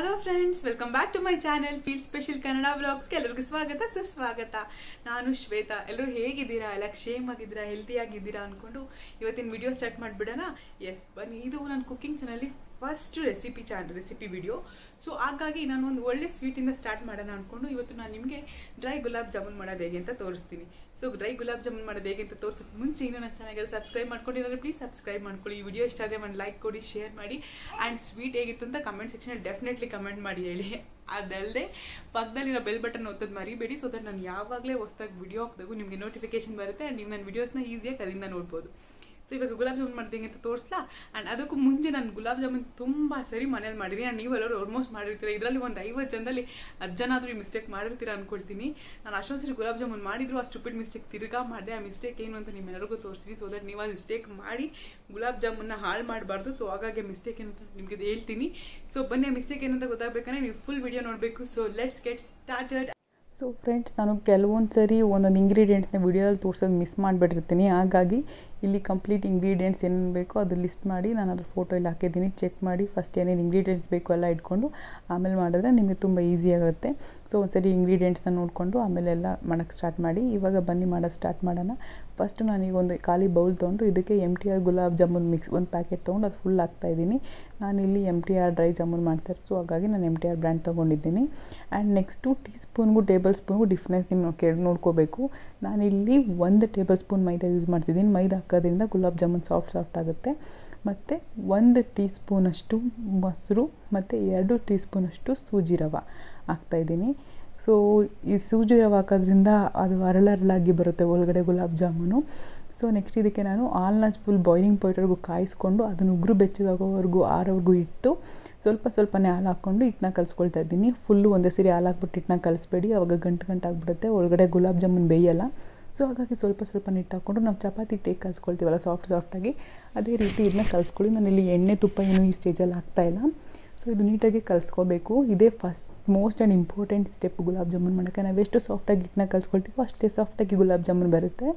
hello friends welcome back to my channel feel special Kannada ಬ್ಲಾಗ್ಸ್ಗೆ ಎಲ್ಲರಿಗೂ ಸ್ವಾಗತ ಸುಸ್ವಾಗತ ನಾನು ಶ್ವೇತಾ ಎಲ್ಲರೂ ಹೇಗಿದ್ದೀರಾ ಎಲ್ಲ ಕ್ಷೇಮ್ ಆಗಿದ್ದೀರಾ ಹೆಲ್ತಿ ಆಗಿದ್ದೀರಾ ಅಂದ್ಕೊಂಡು ಇವತ್ತಿನ ವಿಡಿಯೋ ಸ್ಟಾರ್ಟ್ ಮಾಡಿಬಿಡೋಣ ಎಸ್ ಬನ್ನಿ ಇದು ನನ್ನ ಕುಕಿಂಗ್ ಚಾನಲ್ಲಿ first recipe channel recipe video so ಹಾಗಾಗಿ ನಾನು ಒಂದು ಒಳ್ಳೆ ಸ್ವೀಟಿಂದ ಸ್ಟಾರ್ಟ್ ಮಾಡೋಣ ಅಂದ್ಕೊಂಡು ಇವತ್ತು ನಾನು ನಿಮಗೆ ಡ್ರೈ ಗುಲಾಬ್ ಜಾಮೂನ್ ಮಾಡೋದು ಹೇಗೆ ಅಂತ ತೋರಿಸ್ತೀನಿ ಸೊ ಡ್ರೈ ಗುಲಾಬ್ ಜಾಮೂನ್ ಮಾಡೋದು ಹೇಗೆ ಅಂತ ತೋರಿಸೋಕೆ ಮುಂಚೆ ಇನ್ನೂ ನನ್ನ ಚಾನಲ್ಗೆ ಸಬ್ಸ್ಕ್ರೈಬ್ ಮಾಡ್ಕೊಂಡಿರೋದ್ರೆ ಪ್ಲೀಸ್ ಸಬ್ಸ್ಕ್ರೈಬ್ ಮಾಡ್ಕೊಳ್ಳಿ ಈ ವಿಡಿಯೋ ಇಷ್ಟ ಆದರೆ ಒಂದು ಲೈಕ್ ಕೊಡಿ ಶೇರ್ ಮಾಡಿ ಆ್ಯಂಡ್ ಸ್ವೀಟ್ ಹೇಗಿತ್ತು ಅಂತ ಕಮೆಂಟ್ ಸೆಕ್ಷನಲ್ಲಿ ಡೆಫಿನೆಟ್ಲಿ ಕಮೆಂಟ್ ಮಾಡಿ ಹೇಳಿ ಅದಲ್ಲದೆ ಪಕ್ಕದಲ್ಲಿರೋ ಬೆಲ್ ಬಟನ್ ಒತ್ತೋದು ಮರಿಬೇಡಿ ಸೊ ದಟ್ ನಾನು ಯಾವಾಗಲೇ ಹೊಸ್ದಾಗಿ ವಿಡಿಯೋ ಹಾಕಿದಾಗೂ ನಿಮಗೆ ನೋಟಿಫಿಕೇಶನ್ ಬರುತ್ತೆ ಆ್ಯಂಡ್ ನೀವು ನನ್ನ ವೀಡಿಯೋಸ್ನ ಈಸಿಯಾಗಿ ಅಲ್ಲಿಂದ ನೋಡ್ಬೋದು ಸೊ ಇವಾಗ ಗುಲಾಬ್ ಜಾಮೂನ್ ಮಾಡ್ದಂಗೆ ಅಂತ ತೋರಿಸ್ಲಾ ಆ್ಯಂಡ್ ಅದಕ್ಕೂ ಮುಂಚೆ ನಾನು ಗುಲಾಬ್ ಜಾಮೂನ್ ತುಂಬ ಸರಿ ಮನೇಲಿ ಮಾಡಿದ್ದೀನಿ ಆ್ಯಂಡ್ ನೀವೆಲ್ಲರೂ ಆಲ್ಮೋಸ್ಟ್ ಮಾಡಿರ್ತೀರ ಇದರಲ್ಲಿ ಒಂದು ಐವತ್ತು ಜನದಲ್ಲಿ ಹತ್ತು ಜನ ಆದರೂ ಈ ಮಿಸ್ಟೇಕ್ ಮಾಡಿರ್ತೀರ ಅಂದ್ಕೊಳ್ತೀನಿ ನಾನು ಅಷ್ಟೊಂದು ಸರಿ ಗುಲಾಬ್ ಜಾಮೂನ್ ಮಾಡಿದ್ರು ಆ ಸ್ಟುಪಿಡ್ ಮಿಸ್ಟೇಕ್ ತಿರ್ಗಾ ಮಾಡಿದೆ ಆ ಮಿಸ್ಟೇಕ್ ಏನು ಅಂತ ನಿಮ್ಮೆಲ್ಲರಿಗೂ ತೋರಿಸ್ತೀನಿ ಸೊ ದಟ್ ನೀವು ಆ ಮಿಸ್ಟೇಕ್ ಮಾಡಿ ಗುಲಾಬ್ ಜಾಮೂನ್ನ ಹಾಳು ಮಾಡಬಾರ್ದು ಸೊ ಹಾಗಾಗಿ ಮಿಸ್ಟೇಕ್ ಏನಂತ ನಿಮಗೆ ಹೇಳ್ತೀನಿ ಸೊ ಬನ್ನಿ ಮಿಸ್ಟೇಕ್ ಏನಂತ ಗೊತ್ತಾಗಬೇಕಂದ್ರೆ ನೀವು ಫುಲ್ ವಿಡಿಯೋ ನೋಡಬೇಕು so let's get started so friends ನಾನು ಕೆಲವೊಂದು ಸರಿ ಒಂದೊಂದು ಇಂಗ್ರೀಡಿಯೆಂಟ್ಸ್ನ ವಿಡಿಯೋದಲ್ಲಿ ತೋರಿಸೋದು ಮಿಸ್ ಮಾಡಿಬಿಟ್ಟಿರ್ತೀನಿ ಹಾಗಾಗಿ ಇಲ್ಲಿ ಕಂಪ್ಲೀಟ್ ಇಂಗ್ರೀಡಿಯೆಂಟ್ಸ್ ಏನೇನು ಬೇಕೋ ಅದು ಲಿಸ್ಟ್ ಮಾಡಿ ನಾನು ಅದ್ರ ಫೋಟೋ ಇಲ್ಲಿ ಹಾಕಿದ್ದೀನಿ ಚೆಕ್ ಮಾಡಿ ಫಸ್ಟ್ ಏನೇನು ಇಂಗ್ರೀಡಿಯೆಂಟ್ಸ್ ಬೇಕು ಎಲ್ಲ ಇಟ್ಕೊಂಡು ಆಮೇಲೆ ಮಾಡಿದ್ರೆ ನಿಮಗೆ ತುಂಬ ಈಸಿ ಆಗುತ್ತೆ ಸೊ ಒಂದ್ಸರಿ ಇಂಗ್ರೀಡಿಯೆಂಟ್ಸ್ನ ನೋಡಿಕೊಂಡು ಆಮೇಲೆ ಎಲ್ಲ ಮಾಡೋಕ್ಕೆ ಸ್ಟಾರ್ಟ್ ಮಾಡಿ ಇವಾಗ ಬನ್ನಿ ಮಾಡೋಕ್ಕೆ ಸ್ಟಾರ್ಟ್ ಮಾಡೋಣ ಫಸ್ಟು ನಾನೀಗ ಒಂದು ಖಾಲಿ ಬೌಲ್ ತೊಗೊಂಡು ಇದಕ್ಕೆ M T R gulab jamun mix ಒಂದು ಪ್ಯಾಕೆಟ್ ತೊಗೊಂಡು ಅದು ಫುಲ್ ಹಾಕ್ತಾಯಿದ್ದೀನಿ ನಾನಿಲ್ಲಿ M T R dry jamun ಮಾಡ್ತಾರೆ ಸೊ ಹಾಗಾಗಿ ನಾನು ಎಮ್ ಟಿ ಆರ್ ಬ್ರ್ಯಾಂಡ್ ತೊಗೊಂಡಿದ್ದೀನಿ ಆ್ಯಂಡ್ ನೆಕ್ಸ್ಟು ಟೀ ಸ್ಪೂನ್ಗೂ ಟೇಬಲ್ ಸ್ಪೂನ್ಗೂ ಡಿಫ್ರೆನ್ಸ್ ನೀವು ಕೇಳಿ ನೋಡ್ಕೋಬೇಕು ನಾನಿಲ್ಲಿ ಒಂದು ಟೇಬಲ್ ಸ್ಪೂನ್ ಮೈದಾ ಯೂಸ್ ಮಾಡ್ತಿದ್ದೀನಿ ಮೈದಾ ಹಾಕೋದ್ರಿಂದ ಗುಲಾಬ್ ಜಾಮೂನ್ ಸಾಫ್ಟ್ ಸಾಫ್ಟ್ ಆಗುತ್ತೆ ಮತ್ತು ಒಂದು ಟೀ ಸ್ಪೂನಷ್ಟು ಮೊಸರು ಮತ್ತು ಎರಡು ಟೀ ಸ್ಪೂನಷ್ಟು ಸೂಜಿ ರವೆ ಹಾಕ್ತಾಯಿದ್ದೀನಿ ಸೊ ಈ ಸೂಜಿ ರವೆ ಹಾಕೋದ್ರಿಂದ ಅದು ಅರಳರಳಾಗಿ ಬರುತ್ತೆ ಒಳಗಡೆ ಗುಲಾಬ್ ಜಾಮೂನು ಸೊ ನೆಕ್ಸ್ಟ್ ಇದಕ್ಕೆ ನಾನು ಹಾಲನ್ನ ಫುಲ್ ಬಾಯ್ಲಿಂಗ್ ಪಾಯಿಂಟ್ವರೆಗೂ ಕಾಯಿಸ್ಕೊಂಡು ಅದನ್ನು ಉಗುರು ಬೆಚ್ಚಗಾಗೋವರೆಗೂ ಆರೋವರೆಗೂ ಇಟ್ಟು ಸ್ವಲ್ಪ ಸ್ವಲ್ಪನೇ ಹಾಲು ಹಾಕ್ಕೊಂಡು ಹಿಟ್ಟನ್ನ ಕಲಿಸ್ಕೊಳ್ತಾ ಇದ್ದೀನಿ ಫುಲ್ಲು ಒಂದೇ ಸರಿ ಹಾಲು ಹಾಕ್ಬಿಟ್ಟು ಹಿಟ್ಟನ್ನ ಕಲಿಸ್ಬೇಡಿ ಅವಾಗ ಗಂಟು ಗಂಟು ಆಗಿಬಿಡುತ್ತೆ ಒಳಗಡೆ ಗುಲಾಬ್ ಜಾಮೂನ್ ಬೇಯಲ್ಲ ಸೊ ಹಾಗಾಗಿ ಸ್ವಲ್ಪ ಸ್ವಲ್ಪ ಹಿಟ್ಟು ಹಾಕ್ಕೊಂಡು ನಾವು ಚಪಾತಿ ಟೇಕ್ ಕಲಿಸ್ಕೊಳ್ತೀವಲ್ಲ ಸಾಫ್ಟ್ ಸಾಫ್ಟಾಗಿ ಅದೇ ರೀತಿ ಇದನ್ನ ಕಲಿಸ್ಕೊಳ್ಳಿ ನಾನಿಲ್ಲಿ ಎಣ್ಣೆ ತುಪ್ಪ ಏನು ಈ ಸ್ಟೇಜಲ್ಲಿ ಹಾಕ್ತಾಯಿಲ್ಲ ಸೊ ಇದು ನೀಟಾಗಿ ಕಲಿಸ್ಕೋಬೇಕು ಇದೇ first most and important step gulab jamun ಮಾಡೋಕ್ಕೆ ನಾವೆಷ್ಟು ಸಾಫ್ಟಾಗಿ ಹಿಟ್ಟನ್ನ ಕಲಿಸ್ಕೊಳ್ತೀವೋ ಅಷ್ಟೇ ಸಾಫ್ಟಾಗಿ ಗುಲಾಬ್ ಜಾಮೂನ್ ಬರುತ್ತೆ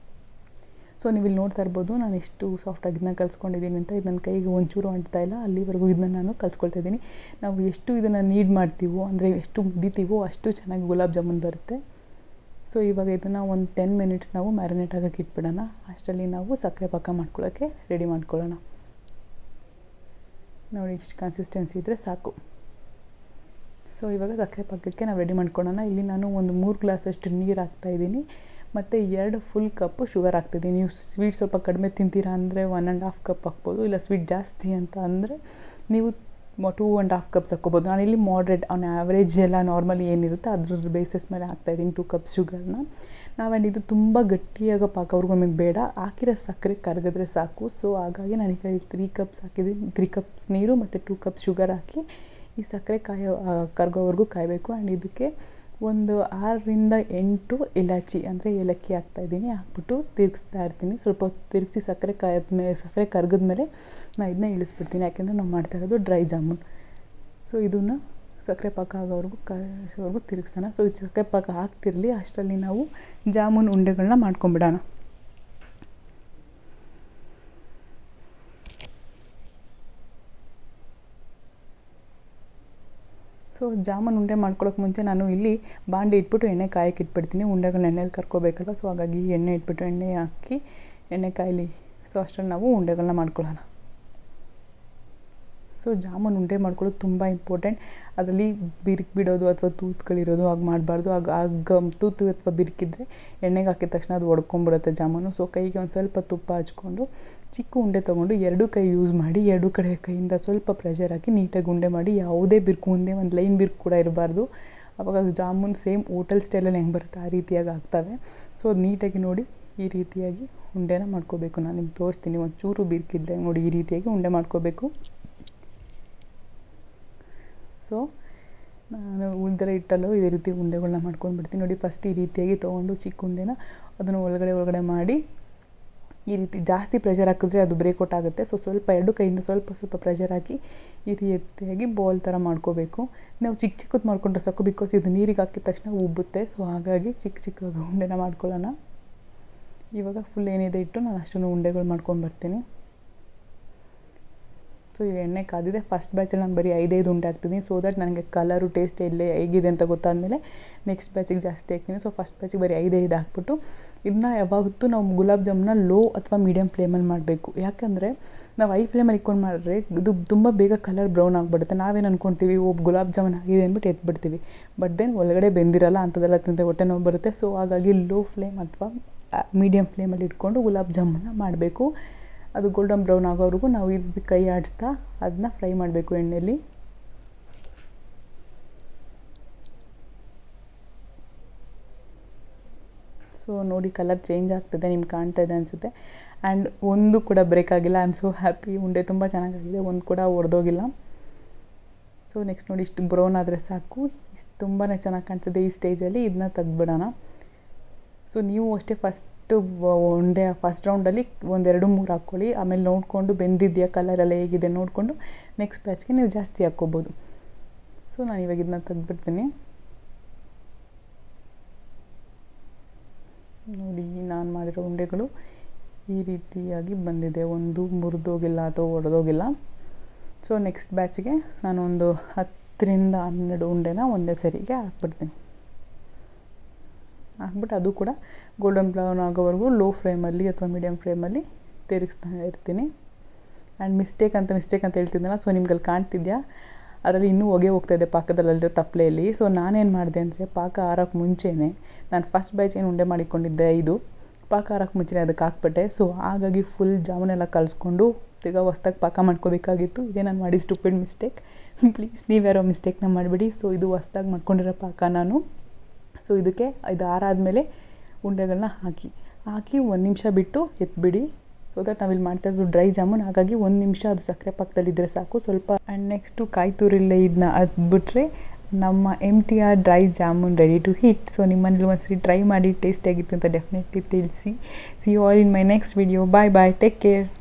ಸೊ ನೀವು ಇಲ್ಲಿ ನೋಡ್ತಾ ಇರ್ಬೋದು ನಾನು ಎಷ್ಟು ಸಾಫ್ಟಾಗಿ ಇದನ್ನ ಕಲಿಸ್ಕೊಂಡಿದ್ದೀನಿ ಅಂತ ಇದು ನನ್ನ ಕೈಗೆ ಒಂಚೂರು ಅಂಟ್ತಾ ಇಲ್ಲ ಅಲ್ಲಿವರೆಗೂ ಇದನ್ನ ನಾನು ಕಲಿಸ್ಕೊಳ್ತಾ ಇದ್ದೀನಿ ನಾವು ಎಷ್ಟು ಇದನ್ನು ನೀಡ್ ಮಾಡ್ತೀವೋ ಅಂದರೆ ಎಷ್ಟು ಮುದ್ದಿತೀವೋ ಅಷ್ಟು ಚೆನ್ನಾಗಿ ಗುಲಾಬ್ ಜಾಮೂನ್ ಬರುತ್ತೆ ಸೊ ಇವಾಗ ಇದನ್ನು ಒಂದು ಟೆನ್ ಮಿನಿಟ್ಸ್ ನಾವು ಮ್ಯಾರಿನೇಟ್ ಆಗೋಕ್ಕೆ ಇಟ್ಬಿಡೋಣ ಅಷ್ಟರಲ್ಲಿ ನಾವು ಸಕ್ಕರೆ ಪಾಕ ಮಾಡ್ಕೊಳ್ಳೋಕ್ಕೆ ರೆಡಿ ಮಾಡ್ಕೊಳ್ಳೋಣ ನೋಡಿ ಇಷ್ಟು ಕನ್ಸಿಸ್ಟೆನ್ಸಿ ಇದ್ದರೆ ಸಾಕು ಸೊ ಇವಾಗ ಸಕ್ಕರೆ ಪಾಕಕ್ಕೆ ನಾವು ರೆಡಿ ಮಾಡ್ಕೊಳ್ಳೋಣ ಇಲ್ಲಿ ನಾನು ಒಂದು ಮೂರು ಗ್ಲಾಸಷ್ಟು ನೀರು ಹಾಕ್ತಾಯಿದ್ದೀನಿ ಮತ್ತು ಎರಡು ಫುಲ್ ಕಪ್ಪು ಶುಗರ್ ಹಾಕ್ತಿದ್ದೀನಿ ನೀವು ಸ್ವೀಟ್ ಸ್ವಲ್ಪ ಕಡಿಮೆ ತಿಂತೀರಾ ಅಂದರೆ ಒನ್ ಆ್ಯಂಡ್ ಹಾಫ್ ಕಪ್ ಹಾಕ್ಬೋದು ಇಲ್ಲ ಸ್ವೀಟ್ ಜಾಸ್ತಿ ಅಂತ ಅಂದರೆ ನೀವು ಟೂ ಆ್ಯಂಡ್ ಹಾಫ್ ಕಪ್ಸ್ ಹಾಕ್ಕೋಬೋದು ನಾನಿಲ್ಲಿ ಮಾಡ್ರೇಟ್ ಆನ್ ಆ್ಯಾವ್ರೇಜ್ ಎಲ್ಲ ನಾರ್ಮಲಿ ಏನಿರುತ್ತೆ ಅದ್ರ ಬೇಸಿಸ್ ಮೇಲೆ ಹಾಕ್ತಾಯಿದ್ದೀನಿ ಟೂ ಕಪ್ಸ್ ಶುಗರ್ನ ನಾವು ಆ್ಯಂಡ್ ಇದು ತುಂಬ ಗಟ್ಟಿಯಾಗ ಪಾಕವ್ರಿಗೂ ನಮಗೆ ಬೇಡ ಹಾಕಿರೋ ಸಕ್ಕರೆ ಕರಗಿದ್ರೆ ಸಾಕು ಸೊ ಹಾಗಾಗಿ ನಾನೀಗ ತ್ರೀ ಕಪ್ಸ್ ಹಾಕಿದ್ದೀನಿ ತ್ರೀ ಕಪ್ಸ್ ನೀರು ಮತ್ತು ಟೂ ಕಪ್ಸ್ ಶುಗರ್ ಹಾಕಿ ಈ ಸಕ್ಕರೆ ಕಾಯೋ ಕರಗೋವರೆಗೂ ಕಾಯಬೇಕು ಆ್ಯಂಡ್ ಇದಕ್ಕೆ ಒಂದು ಆರರಿಂದ ಎಂಟು ಇಲಾಚಿ ಅಂದರೆ ಏಲಕ್ಕಿ ಹಾಕ್ತಾಯಿದ್ದೀನಿ ಹಾಕ್ಬಿಟ್ಟು ತಿರುಗಿಸ್ತಾ ಇರ್ತೀನಿ ಸ್ವಲ್ಪ ಹೊತ್ತು ತಿರುಗಿಸಿ ಸಕ್ಕರೆ ಕಾಯದ್ಮೇಲೆ ಸಕ್ಕರೆ ಕರಗಿದ್ಮೇಲೆ ನಾನು ಇದನ್ನ ಇಳಿಸ್ಬಿಡ್ತೀನಿ ಯಾಕೆಂದರೆ ನಾವು ಮಾಡ್ತಾ ಇರೋದು ಡ್ರೈ ಜಾಮೂನ್ ಸೊ ಇದನ್ನು ಸಕ್ಕರೆ ಪಾಕ ಆಗೋವರೆಗೂ ಕಾಯೋವರೆಗೂ ತಿರುಗಿಸೋಣ ಸೊ ಇದು ಸಕ್ಕರೆ ಪಾಕ ಹಾಕ್ತಿರಲಿ ಅಷ್ಟರಲ್ಲಿ ನಾವು ಜಾಮೂನ್ ಉಂಡೆಗಳನ್ನ ಮಾಡ್ಕೊಂಬಿಡೋಣ ಸೊ ಜಾಮೂನ್ ಉಂಡೆ ಮಾಡ್ಕೊಳ್ಳೋಕೆ ಮುಂಚೆ ನಾನು ಇಲ್ಲಿ ಬಾಂಡೆ ಇಟ್ಬಿಟ್ಟು ಎಣ್ಣೆ ಕಾಯಕ್ಕೆ ಇಟ್ಬಿಡ್ತೀನಿ ಉಂಡೆಗಳನ್ನ ಎಣ್ಣೆಲಿ ಕರ್ಕೋಬೇಕಲ್ವ ಸೊ ಹಾಗಾಗಿ ಎಣ್ಣೆ ಇಟ್ಬಿಟ್ಟು ಎಣ್ಣೆ ಹಾಕಿ ಎಣ್ಣೆ ಕಾಯಲಿ ಸೊ ಅಷ್ಟರಲ್ಲಿ ನಾವು ಉಂಡೆಗಳನ್ನ ಮಾಡ್ಕೊಳ್ಳೋಣ ಸೊ ಜಾಮೂನ್ ಉಂಡೆ ಮಾಡ್ಕೊಳ್ಳೋದು ತುಂಬ ಇಂಪಾರ್ಟೆಂಟ್ ಅದರಲ್ಲಿ ಬಿರುಕು ಬಿಡೋದು ಅಥವಾ ತೂತುಗಳಿರೋದು ಹಾಗೆ ಮಾಡಬಾರ್ದು ಆಗ ಆಗ ತೂತು ಅಥವಾ ಬಿರುಕಿದ್ರೆ ಎಣ್ಣೆಗೆ ಹಾಕಿದ ತಕ್ಷಣ ಅದು ಒಡ್ಕೊಂಬಿಡುತ್ತೆ ಜಾಮೂನು ಸೊ ಕೈಗೆ ಒಂದು ಸ್ವಲ್ಪ ತುಪ್ಪ ಹಚ್ಕೊಂಡು ಚಿಕ್ಕ ಉಂಡೆ ತೊಗೊಂಡು ಎರಡೂ ಕೈ ಯೂಸ್ ಮಾಡಿ ಎರಡೂ ಕಡೆ ಕೈಯಿಂದ ಸ್ವಲ್ಪ ಪ್ರೆಷರ್ ಹಾಕಿ ನೀಟಾಗಿ ಉಂಡೆ ಮಾಡಿ ಯಾವುದೇ ಬಿರುಕು ಒಂದೇ ಒಂದು ಲೈನ್ ಬಿರುಕು ಕೂಡ ಇರಬಾರ್ದು ಅವಾಗ ಜಾಮೂನ್ ಸೇಮ್ ಹೋಟೆಲ್ ಸ್ಟೈಲಲ್ಲಿ ಹೆಂಗೆ ಬರುತ್ತೆ ಆ ರೀತಿಯಾಗಿ ಆಗ್ತವೆ ಸೊ ಅದು ನೀಟಾಗಿ ನೋಡಿ ಈ ರೀತಿಯಾಗಿ ಉಂಡೆನ ಮಾಡ್ಕೋಬೇಕು ನಾನು ನಿಮ್ಗೆ ತೋರಿಸ್ತೀನಿ ಒಂದು ಚೂರು ಬಿರುಕಿದ್ದೆ ನೋಡಿ ಈ ರೀತಿಯಾಗಿ ಉಂಡೆ ಮಾಡ್ಕೋಬೇಕು ಸೊ ನಾನು ಉಳಿದಿರೋ ಹಿಟ್ಟಲ್ಲೂ ಇದೇ ರೀತಿ ಉಂಡೆಗಳನ್ನ ಮಾಡ್ಕೊಂಡು ಬಿಡ್ತೀನಿ ನೋಡಿ ಫಸ್ಟ್ ಈ ರೀತಿಯಾಗಿ ತೊಗೊಂಡು ಚಿಕ್ಕ ಉಂಡೆನ ಅದನ್ನು ಒಳಗಡೆ ಒಳಗಡೆ ಮಾಡಿ ಈ ರೀತಿ ಜಾಸ್ತಿ ಪ್ರೆಷರ್ ಹಾಕಿದ್ರೆ ಅದು ಬ್ರೇಕ್ಔಟ್ ಆಗುತ್ತೆ ಸೊ ಸ್ವಲ್ಪ ಎರಡು ಕೈಯಿಂದ ಸ್ವಲ್ಪ ಸ್ವಲ್ಪ ಪ್ರೆಷರ್ ಹಾಕಿ ಈ ರೀತಿಯಾಗಿ ಬಾಲ್ ಥರ ಮಾಡ್ಕೋಬೇಕು ನಾವು ಚಿಕ್ಕ ಚಿಕ್ಕದು ಮಾಡ್ಕೊಂಡ್ರೆ ಸಾಕು ಬಿಕಾಸ್ ಇದು ನೀರಿಗೆ ಹಾಕಿದ ತಕ್ಷಣ ಉಬ್ಬುತ್ತೆ ಸೊ ಹಾಗಾಗಿ ಚಿಕ್ಕ ಚಿಕ್ಕ ಉಂಡೆನ ಮಾಡ್ಕೊಳ್ಳೋಣ ಇವಾಗ ಫುಲ್ ಏನಿದೆ ಇಟ್ಟು ನಾನು ಅಷ್ಟನ್ನು ಉಂಡೆಗಳು ಮಾಡ್ಕೊಂಡು ಬರ್ತೀನಿ ಸೊ ಈ ಎಣ್ಣೆ ಕಾದಿದೆ ಫಸ್ಟ್ ಬ್ಯಾಚಲ್ಲಿ ನಾನು ಬರೀ ಐದೈದು ಉಂಡೆ ಹಾಕ್ತಿದ್ದೀನಿ ಸೊ ದಟ್ ನನಗೆ ಕಲರು ಟೇಸ್ಟ್ ಎಲ್ಲೇ ಹೇಗಿದೆ ಅಂತ ಗೊತ್ತಾದಮೇಲೆ ನೆಕ್ಸ್ಟ್ ಬ್ಯಾಚಿಗೆ ಜಾಸ್ತಿ ಹಾಕ್ತೀನಿ ಸೊ ಫಸ್ಟ್ ಬ್ಯಾಚಿಗೆ ಬರೀ ಐದೈದು ಹಾಕ್ಬಿಟ್ಟು ಇದನ್ನ ಯಾವತ್ತೂ ನಾವು ಗುಲಾಬ್ ಜಾಮೂನ ಲೋ ಅಥವಾ ಮೀಡಿಯಮ್ ಫ್ಲೇಮಲ್ಲಿ ಮಾಡಬೇಕು ಯಾಕಂದರೆ ನಾವು ಐ ಫ್ಲೇಮಲ್ಲಿ ಇಟ್ಕೊಂಡು ಮಾಡಿದ್ರೆ ಇದು ತುಂಬ ಬೇಗ ಕಲರ್ ಬ್ರೌನ್ ಆಗಿಬಿಡುತ್ತೆ ನಾವೇನು ಅಂದ್ಕೊಳ್ತೀವಿ ಒಬ್ಬ ಗುಲಾಬ್ ಜಾಮೂನ್ ಆಗಿದೆ ಅಂದ್ಬಿಟ್ಟು ಎತ್ಬಿಡ್ತೀವಿ ಬಟ್ ದೆನ್ ಒಳಗಡೆ ಬೆಂದಿರಲ್ಲ ಅಂಥದ್ದೆಲ್ಲ ತಿಂದರೆ ಹೊಟ್ಟೆ ನೋವು ಬರುತ್ತೆ ಸೊ ಹಾಗಾಗಿ ಲೋ ಫ್ಲೇಮ್ ಅಥವಾ ಮೀಡಿಯಮ್ ಫ್ಲೇಮಲ್ಲಿ ಇಟ್ಕೊಂಡು ಗುಲಾಬ್ ಜಾಮೂನ ಮಾಡಬೇಕು ಅದು ಗೋಲ್ಡನ್ ಬ್ರೌನ್ ಆಗೋವರೆಗೂ ನಾವು ಇದು ಕೈ ಆಡಿಸ್ತಾ ಅದನ್ನ ಫ್ರೈ ಮಾಡಬೇಕು ಎಣ್ಣೆಯಲ್ಲಿ ಸೊ ನೋಡಿ ಕಲರ್ ಚೇಂಜ್ ಆಗ್ತದೆ ನಿಮ್ಗೆ ಕಾಣ್ತಾ ಇದೆ ಅನಿಸುತ್ತೆ ಆ್ಯಂಡ್ ಒಂದು ಕೂಡ ಬ್ರೇಕ್ ಆಗಿಲ್ಲ ಐ ಆಮ್ ಸೋ ಹ್ಯಾಪಿ ಉಂಡೆ ತುಂಬ ಚೆನ್ನಾಗಾಗಿದೆ ಒಂದು ಕೂಡ ಒಡೆದೋಗಿಲ್ಲ ಸೊ ನೆಕ್ಸ್ಟ್ ನೋಡಿ ಇಷ್ಟು ಬ್ರೌನ್ ಆದರೆ ಸಾಕು ಇಷ್ಟು ತುಂಬಾ ಚೆನ್ನಾಗಿ ಕಾಣ್ತದೆ ಈ ಸ್ಟೇಜಲ್ಲಿ ಇದನ್ನ ತೆಗ್ದುಬಿಡೋಣ ಸೊ ನೀವು ಅಷ್ಟೇ ಫಸ್ಟು ಉಂಡೆ ಫಸ್ಟ್ ರೌಂಡಲ್ಲಿ ಒಂದೆರಡು ಮೂರು ಹಾಕ್ಕೊಳ್ಳಿ ಆಮೇಲೆ ನೋಡಿಕೊಂಡು ಬೆಂದಿದೆಯಾ ಕಲರ್ ಎಲ್ಲ ಹೇಗಿದೆ ನೋಡಿಕೊಂಡು ನೆಕ್ಸ್ಟ್ ಬ್ಯಾಚ್ಗೆ ನೀವು ಜಾಸ್ತಿ ಹಾಕ್ಕೋಬೋದು ಸೊ ನಾನು ಇವಾಗ ಇದನ್ನ ತೆಗ್ದುಬಿಡ್ತೀನಿ ನೋಡಿ ನಾನು ಮಾಡಿರೋ ಉಂಡೆಗಳು ಈ ರೀತಿಯಾಗಿ ಬಂದಿದೆ ಒಂದು ಮುರಿದೋಗಿಲ್ಲ ಅಥವಾ ಒಡೆದೋಗಿಲ್ಲ ಸೊ ನೆಕ್ಸ್ಟ್ ಬ್ಯಾಚ್ಗೆ ನಾನೊಂದು ಹತ್ತರಿಂದ ಹನ್ನೆರಡು ಉಂಡೆನ ಒಂದೇ ಸರಿಗೆ ಹಾಕ್ಬಿಡ್ತೀನಿ ಹಾಕ್ಬಿಟ್ಟು ಅದು ಕೂಡ ಗೋಲ್ಡನ್ ಬ್ರೌನ್ ಆಗೋವರೆಗೂ ಲೋ ಫ್ಲೇಮಲ್ಲಿ ಅಥವಾ ಮೀಡಿಯಮ್ ಫ್ಲೇಮಲ್ಲಿ ತಿರುಗಿಸ್ತಾ ಇರ್ತೀನಿ ಆ್ಯಂಡ್ ಮಿಸ್ಟೇಕ್ ಅಂತ ಮಿಸ್ಟೇಕ್ ಅಂತ ಹೇಳ್ತಿದ್ದೆನಲ್ಲ ಸೊ ನಿಮ್ಗಲ್ಲಿ ಕಾಣ್ತಿದ್ಯಾ ಅದರಲ್ಲಿ ಇನ್ನೂ ಹೊಗೆ ಹೋಗ್ತಾಯಿದೆ ಪಾಕದಲ್ಲಿರೋ ತಪ್ಪಲೆಯಲ್ಲಿ ಸೊ ನಾನೇನು ಮಾಡಿದೆ ಅಂದರೆ ಪಾಕ ಆರೋಕ್ಕೆ ಮುಂಚೆನೇ ನಾನು ಫಸ್ಟ್ ಬ್ಯಾಚ್ ಏನು ಉಂಡೆ ಮಾಡಿಕೊಂಡಿದ್ದೆ ಇದು ಪಾಕ ಆರೋಕ್ಕೆ ಮುಂಚೆನೇ ಅದಕ್ಕೆ ಹಾಕ್ಬಿಟ್ಟೆ ಸೊ ಹಾಗಾಗಿ ಫುಲ್ ಜಾಮೂನೆಲ್ಲ ಕಲಿಸ್ಕೊಂಡು ತಿರ್ಗಾ ಹೊಸ್ದಾಗಿ ಪಾಕ ಮಾಡ್ಕೋಬೇಕಾಗಿತ್ತು ಇದೇ ನಾನು ಮಾಡಿ ಸ್ಟುಪಿಡ್ ಮಿಸ್ಟೇಕ್ ಪ್ಲೀಸ್ ನೀವ್ಯಾರೋ ಮಿಸ್ಟೇಕ್ನ ಮಾಡಿಬಿಡಿ ಸೊ ಇದು ಹೊಸ್ದಾಗಿ ಮಾಡ್ಕೊಂಡಿರೋ ಪಾಕ ನಾನು ಸೊ ಇದಕ್ಕೆ ಇದು ಆರಾದಮೇಲೆ ಉಂಡೆಗಳನ್ನ ಹಾಕಿ ಹಾಕಿ ಒಂದು ನಿಮಿಷ ಬಿಟ್ಟು ಎತ್ಬಿಡಿ ಸೊ ದಟ್ ನಾವಿಲ್ಲಿ ಮಾಡ್ತಾ ಇರೋದು ಡ್ರೈ ಜಾಮೂನ್ ಹಾಗಾಗಿ ಒಂದು ನಿಮಿಷ ಅದು ಸಕ್ಕರೆ ಪಾಕದಲ್ಲಿದ್ದರೆ ಸಾಕು ಸ್ವಲ್ಪ ಆ್ಯಂಡ್ ನೆಕ್ಸ್ಟು ಕಾಯಿ ತುರಿಲ್ಲ ಇದನ್ನ ಅದ್ಬಿಟ್ರೆ ನಮ್ಮ M T R dry jamun ready to hit so ನಿಮ್ಮನೇಲಿ ಒಂದ್ಸರಿ ಟ್ರೈ ಮಾಡಿ ಟೇಸ್ಟಿಯಾಗಿತ್ತು ಅಂತ ಡೆಫಿನೆಟ್ಲಿ ತಿಳಿಸಿ see all in my next video bye bye take care